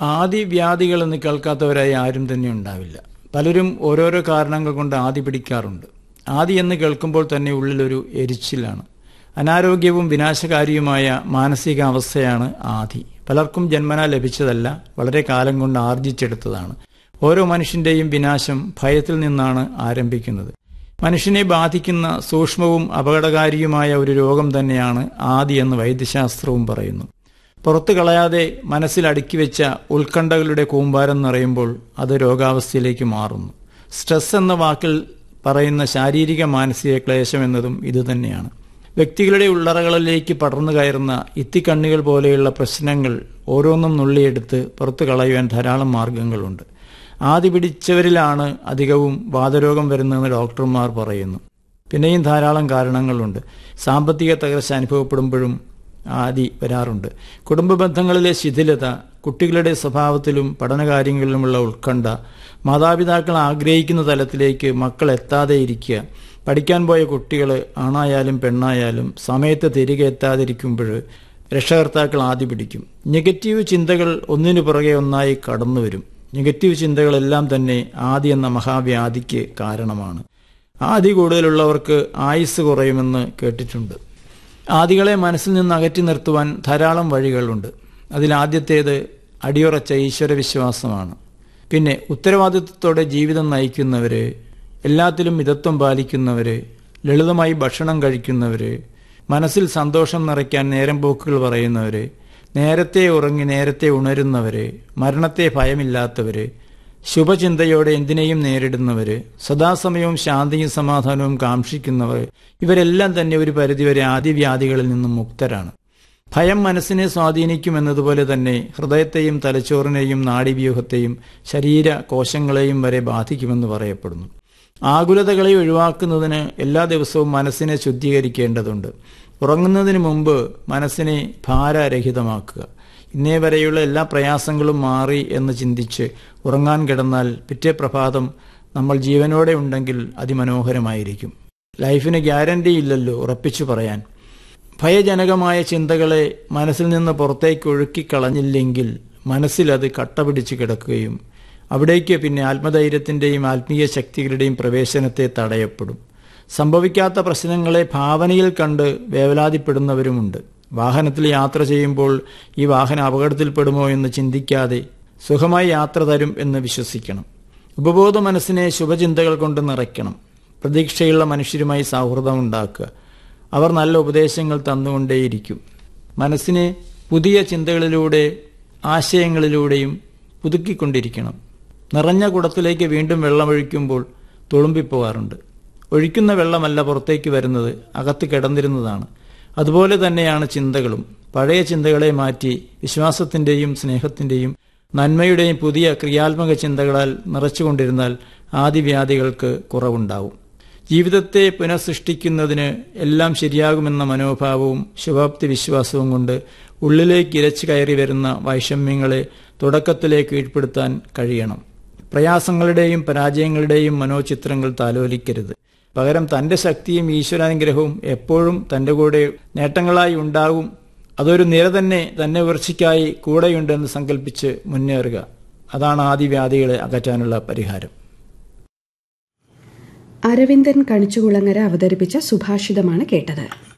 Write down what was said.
ആദി വ്യാധികൾ എന്ന് കേൾക്കാത്തവരായി ആരും തന്നെ ഉണ്ടാവില്ല പലരും ഓരോരോ കാരണങ്ങൾ കൊണ്ട് ആദി പിടിക്കാറുണ്ട് ആദി എന്ന് കേൾക്കുമ്പോൾ തന്നെ ഉള്ളിലൊരു എരിച്ചിലാണ് അനാരോഗ്യവും വിനാശകാരിയുമായ മാനസികാവസ്ഥയാണ് ആദി പലർക്കും ജന്മന ലഭിച്ചതല്ല വളരെ കാലം കൊണ്ട് ആർജിച്ചെടുത്തതാണ് ഓരോ മനുഷ്യന്റെയും വിനാശം ഭയത്തിൽ നിന്നാണ് ആരംഭിക്കുന്നത് മനുഷ്യനെ ബാധിക്കുന്ന സൂക്ഷ്മവും അപകടകാരിയുമായ ഒരു രോഗം തന്നെയാണ് ആദി എന്ന് വൈദ്യശാസ്ത്രവും പറയുന്നു പുറത്തു കളയാതെ മനസ്സിൽ അടുക്കി വെച്ച ഉത്കണ്ഠകളുടെ കൂമ്പാരം നിറയുമ്പോൾ അത് രോഗാവസ്ഥയിലേക്ക് മാറുന്നു സ്ട്രെസ് എന്ന വാക്കിൽ പറയുന്ന ശാരീരിക മാനസിക ക്ലേശം എന്നതും ഇതുതന്നെയാണ് വ്യക്തികളുടെ ഉള്ളറകളിലേക്ക് പടർന്നു കയറുന്ന ഇത്തിക്കണ്ണികൾ പോലെയുള്ള പ്രശ്നങ്ങൾ ഓരോന്നും നുള്ളിയെടുത്ത് പുറത്തു കളയുവാൻ ധാരാളം മാർഗങ്ങളുണ്ട് ആദി പിടിച്ചവരിലാണ് അധികവും വാതരോഗം വരുന്നതെന്ന് ഡോക്ടർമാർ പറയുന്നു പിന്നെയും ധാരാളം കാരണങ്ങളുണ്ട് സാമ്പത്തിക തകർച്ച അനുഭവപ്പെടുമ്പോഴും ആദി വരാറുണ്ട് കുടുംബ ബന്ധങ്ങളിലെ ശിഥിലത കുട്ടികളുടെ സ്വഭാവത്തിലും പഠനകാര്യങ്ങളിലുമുള്ള ഉത്കണ്ഠ മാതാപിതാക്കൾ ആഗ്രഹിക്കുന്ന തലത്തിലേക്ക് മക്കൾ എത്താതെ ഇരിക്കുക പഠിക്കാൻ പോയ കുട്ടികൾ ആണായാലും പെണ്ണായാലും സമയത്ത് തിരികെ എത്താതിരിക്കുമ്പോൾ രക്ഷകർത്താക്കൾ ആദ്യ പിടിക്കും നെഗറ്റീവ് ചിന്തകൾ ഒന്നിനു പുറകെ ഒന്നായി കടന്നു വരും നെഗറ്റീവ് ചിന്തകളെല്ലാം തന്നെ ആദി എന്ന മഹാവ്യാധിക്ക് കാരണമാണ് ആദി കൂടുതലുള്ളവർക്ക് ആയുസ് കുറയുമെന്ന് കേട്ടിട്ടുണ്ട് ആദികളെ മനസ്സിൽ നിന്ന് അകറ്റി നിർത്തുവാൻ ധാരാളം വഴികളുണ്ട് അതിലാദ്യത്തേത് അടിയുറച്ച ഈശ്വരവിശ്വാസമാണ് പിന്നെ ഉത്തരവാദിത്വത്തോടെ ജീവിതം നയിക്കുന്നവര് എല്ലാത്തിലും മിതത്വം പാലിക്കുന്നവര് ലളിതമായി ഭക്ഷണം കഴിക്കുന്നവര് മനസ്സിൽ സന്തോഷം നിറയ്ക്കാൻ നേരം പോക്കുകൾ പറയുന്നവര് നേരത്തെ ഉറങ്ങി നേരത്തെ ഉണരുന്നവര് മരണത്തെ ഭയമില്ലാത്തവര് ശുഭചിന്തയോടെ എന്തിനേയും നേരിടുന്നവര് സദാസമയവും ശാന്തിയും സമാധാനവും കാക്ഷിക്കുന്നവർ ഇവരെല്ലാം തന്നെ ഒരു പരിധിവരെ ആദിവ്യാധികളിൽ നിന്നും മുക്തരാണ് ഭയം മനസ്സിനെ സ്വാധീനിക്കുമെന്നതുപോലെ തന്നെ ഹൃദയത്തെയും തലച്ചോറിനെയും നാഡീവ്യൂഹത്തെയും ശരീര കോശങ്ങളെയും വരെ ബാധിക്കുമെന്ന് പറയപ്പെടുന്നു ആകുലതകളെ ഒഴിവാക്കുന്നതിന് എല്ലാ ദിവസവും മനസ്സിനെ ശുദ്ധീകരിക്കേണ്ടതുണ്ട് ഉറങ്ങുന്നതിന് മുമ്പ് മനസ്സിനെ ഭാരരഹിതമാക്കുക ഇന്നേ വരെയുള്ള എല്ലാ പ്രയാസങ്ങളും മാറി എന്ന് ചിന്തിച്ച് ഉറങ്ങാൻ കിടന്നാൽ പിറ്റേ പ്രഭാതം നമ്മൾ ജീവനോടെ ഉണ്ടെങ്കിൽ അതിമനോഹരമായിരിക്കും ലൈഫിന് ഗ്യാരണ്ടി ഇല്ലല്ലോ ഉറപ്പിച്ചു പറയാൻ ഭയജനകമായ ചിന്തകളെ മനസ്സിൽ നിന്ന് പുറത്തേക്ക് ഒഴുക്കിക്കളഞ്ഞില്ലെങ്കിൽ മനസ്സിൽ അത് കട്ട പിടിച്ച് കിടക്കുകയും അവിടേക്ക് പിന്നെ ആത്മധൈര്യത്തിന്റെയും ആത്മീയ ശക്തികളുടെയും പ്രവേശനത്തെ തടയപ്പെടും സംഭവിക്കാത്ത പ്രശ്നങ്ങളെ ഭാവനയിൽ കണ്ട് വേവലാതിപ്പെടുന്നവരുമുണ്ട് വാഹനത്തിൽ യാത്ര ചെയ്യുമ്പോൾ ഈ വാഹനം അപകടത്തിൽപ്പെടുമോ എന്ന് ചിന്തിക്കാതെ സുഖമായി യാത്ര തരും എന്ന് വിശ്വസിക്കണം ഉപബോധ മനസ്സിനെ ശുഭചിന്തകൾ കൊണ്ട് നിറയ്ക്കണം പ്രതീക്ഷയുള്ള മനുഷ്യരുമായി സൗഹൃദം ഉണ്ടാക്കുക അവർ നല്ല ഉപദേശങ്ങൾ തന്നുകൊണ്ടേയിരിക്കും മനസ്സിനെ പുതിയ ചിന്തകളിലൂടെ ആശയങ്ങളിലൂടെയും പുതുക്കിക്കൊണ്ടിരിക്കണം നിറഞ്ഞ കുടത്തിലേക്ക് വീണ്ടും വെള്ളമൊഴിക്കുമ്പോൾ തുളുമ്പിപ്പോകാറുണ്ട് ഒഴിക്കുന്ന വെള്ളമല്ല പുറത്തേക്ക് വരുന്നത് അകത്ത് കിടന്നിരുന്നതാണ് അതുപോലെ തന്നെയാണ് ചിന്തകളും പഴയ ചിന്തകളെ മാറ്റി വിശ്വാസത്തിന്റെയും സ്നേഹത്തിന്റെയും നന്മയുടെയും പുതിയ ക്രിയാത്മക ചിന്തകളാൽ നിറച്ചുകൊണ്ടിരുന്നാൽ ആദിവ്യാധികൾക്ക് കുറവുണ്ടാവും ജീവിതത്തെ പുനഃസൃഷ്ടിക്കുന്നതിന് എല്ലാം ശരിയാകുമെന്ന മനോഭാവവും ശുഭാപ്തി വിശ്വാസവും കൊണ്ട് ഉള്ളിലേക്ക് ഇരച്ചു കയറി വരുന്ന വൈഷമ്യങ്ങളെ തുടക്കത്തിലേക്ക് കീഴ്പ്പെടുത്താൻ കഴിയണം പ്രയാസങ്ങളുടെയും പരാജയങ്ങളുടെയും മനോചിത്രങ്ങൾ താലോലിക്കരുത് പകരം തന്റെ ശക്തിയും ഈശ്വരാനുഗ്രഹവും എപ്പോഴും തന്റെ കൂടെ നേട്ടങ്ങളായി ഉണ്ടാകും അതൊരു നിര തന്നെ തന്നെ ഉയർച്ചയ്ക്കായി കൂടെയുണ്ടെന്ന് സങ്കല്പിച്ച് മുന്നേറുക അതാണ് ആദിവ്യാധികളെ അകറ്റാനുള്ള പരിഹാരം അരവിന്ദൻ കണിച്ചുകുളങ്ങര അവതരിപ്പിച്ച സുഭാഷിതമാണ് കേട്ടത്